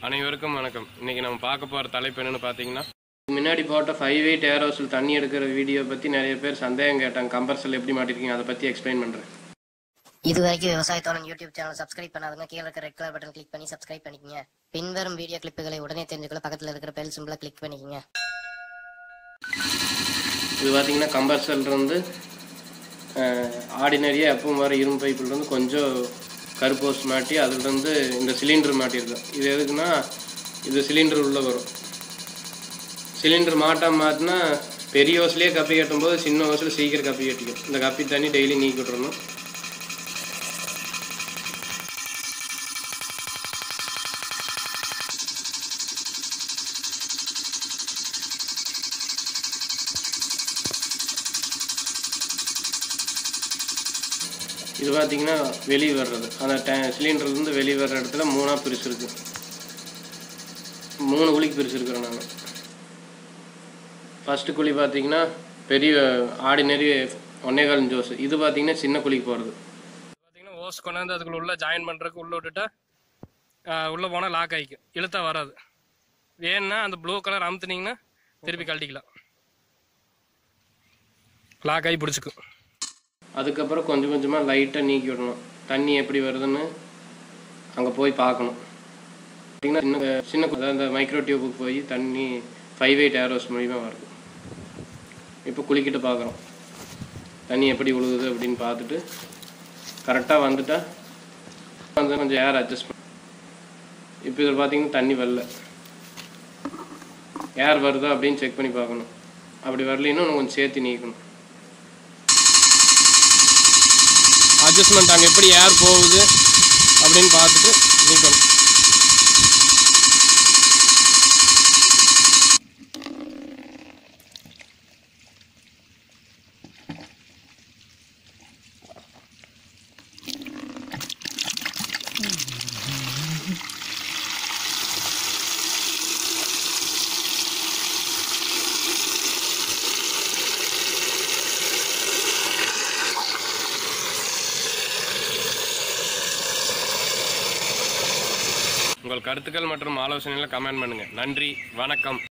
அனைவருக்கும் வணக்கம் இன்னைக்கு நம்ம பார்க்க போகிற தலைப்பு என்னன்னு பார்த்தீங்கன்னா முன்னாடி போட்ட ஃபைவ் எயிட் ஏரோஸில் தண்ணி எடுக்கிற வீடியோ பற்றி நிறைய பேர் சந்தேகம் கேட்டாங்க கம்பர்சல் எப்படி மாட்டிருக்கீங்க அதை பற்றி எக்ஸ்பிளைன் பண்ணுறேன் இது வரைக்கும் விவசாயத்தோடன் யூடியூப் சேனல் சப்ஸ்கிரைப் பண்ணாதவங்க கீழே இருக்க ரெட் கலர் பட்டன் கிளிக் பண்ணி சப்ஸ்கிரைப் பண்ணிக்கங்க பின்வரும் வீடியோ கிளிப்புகளை உடனே தெரிஞ்சுக்கொள்ள பக்கத்தில் இருக்கிற பெல் சிம்பிளை கிளிக் பண்ணிக்கங்க இது பார்த்தீங்கன்னா கம்பர்சல் இருந்து ஆர்டினரியாக எப்பவும் வர இரும்பு பைப்பில் இருந்து கொஞ்சம் கருப்போஸ் மாட்டி அதுலேருந்து இந்த சிலிண்டர் மாட்டியிருக்கோம் இது எதுக்குன்னா இது சிலிண்டர் உள்ளே வரும் சிலிண்டர் மாட்டாம மாட்டினா பெரிய ஓஸ்லேயே கப்பி கட்டும்போது சின்ன ஓஸில் சீக்கிரம் கப்பி கட்டிக்கும் இந்த கப்பி தண்ணி டெய்லி நீக்கி விட்றணும் இது பார்த்தீங்கன்னா வெளியே வர்றது அந்த டே சிலிண்டர்லேருந்து வெளியே வர்ற இடத்துல மூணாக பிரிச்சு இருக்கு மூணு குழிக்கு பிரிச்சு இருக்கிறேன் நான் ஃபஸ்ட்டு குழி பார்த்தீங்கன்னா பெரிய ஆர்டினரி ஒன்னே கால் ஜோஸ் இது பார்த்தீங்கன்னா சின்ன குழிக்கு போகிறது பார்த்தீங்கன்னா ஓஸ் கொண்டாந்து அதுக்குள்ள உள்ள ஜாயின் பண்ணுறதுக்கு உள்ள விட்டுட்டா ஆஹ், உள்ள போனால் லாக் ஆகிக்கும் இழுத்தா வராது வேணும்னா அந்த ப்ளூ கலர் அமுத்துனீங்கன்னா திருப்பி கழட்டிக்கலாம் லாக் ஆகி பிடிச்சிக்கும் அதுக்கப்புறம் கொஞ்சம் கொஞ்சமாக லைட்டாக நீக்கி விடணும் தண்ணி எப்படி வருதுன்னு அங்கே போய் பார்க்கணும் பார்த்தீங்கன்னா சின்ன சின்ன கு- அதாவது இந்த மைக்ரோ டியூபுக்கு போய் தண்ணி ஃபைவ் எயிட் ஏரோஸ் மூலிமா வருது இப்போ குளிக்கிட்டு பார்க்குறோம் தண்ணி எப்படி விழுகுது அப்படின்னு பார்த்துட்டு கரெக்டாக வந்துட்டா வந்து கொஞ்சம் ஏர் அட்ஜஸ்ட் பண்ண இப்போ இதில் பார்த்தீங்கன்னா தண்ணி வரல ஏர் வருதா அப்படின்னு செக் பண்ணி பார்க்கணும் அப்படி வரலைன்னா இன்னும் கொஞ்சம் சேர்த்து நீக்கணும் அட்ஜஸ்ட்மெண்ட் அங்கே எப்படி ஏர் போகுது அப்படின்னு பார்த்துட்டு நீக்கணும் உங்கள் கருத்துக்கள் மற்றும் ஆலோசனைகளை கமெண்ட் பண்ணுங்கள் நன்றி வணக்கம்